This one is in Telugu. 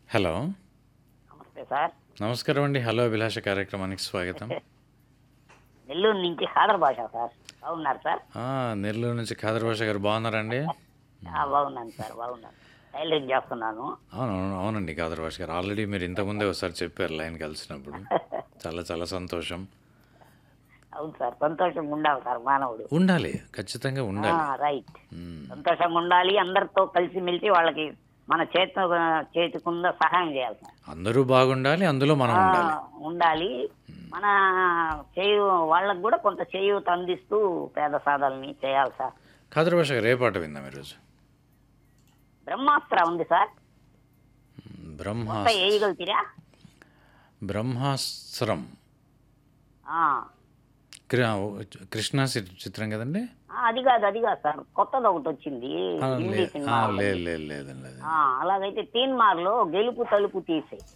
హలో నమస్తే సార్ నమస్కారం అండి హలో అభిలాష కార్యక్రమానికి స్వాగతం నెల్లూరు నుంచి ఖాదర్ భాష సార్ బాగున్నారు సార్ ఆ, నెల్లూరు నుంచి ఖాదర్ భాష గారు బాగున్నారండి ఆ, బాగున్నాను సార్ బాగున్నాను టైలరింగ్ చేస్తున్నాను అవును అవును అవునండి ఖాదర్ భాష గారు ఆల్రెడీ మీరు ఇంతకుముందే ఒకసారి చెప్పారు లైన్ కలిసినప్పుడు చాలా చాలా సంతోషం అవును సార్ సంతోషంగా ఉండాలి సార్ మానవుడు ఉండాలి ఖచ్చితంగా ఉండాలి రైట్ మ్మ్. సంతోషంగా ఉండాలి అందరితో కలిసి మెలిసి వాళ్ళకి మన చేతి చేతికుంద సహాయం చేయాలి సార్ అందరూ బాగుండాలి అందులో మనం ఆ, ఉండాలి ఉండాలి మన చేయు వాళ్ళకు కూడా కొంత చేయూత అందిస్తూ పేద సాధల్ని చేయాలి సార్ ఖాదర్ భాష గారు ఏ పాట విందాం ఈరోజు బ్రహ్మాస్త్ర ఉంది సార్ బ్రహ్మా కొత్త వేయగలుగుతారా బ్రహ్మాస్త్రం ఆ, కృ- కృష్ణ చి- చిత్రం కదండి ఆ, అది కాదు అది కాదు సార్ కొత్తది ఒకటి వచ్చింది ఆ, హిందీ లే- సినిమా ఆ, ఒకటి. లేదు లేదు లేదండి లేదు ఆ, అలాగైతే తీన్మార్లో గెలుపు తలుపు తీసే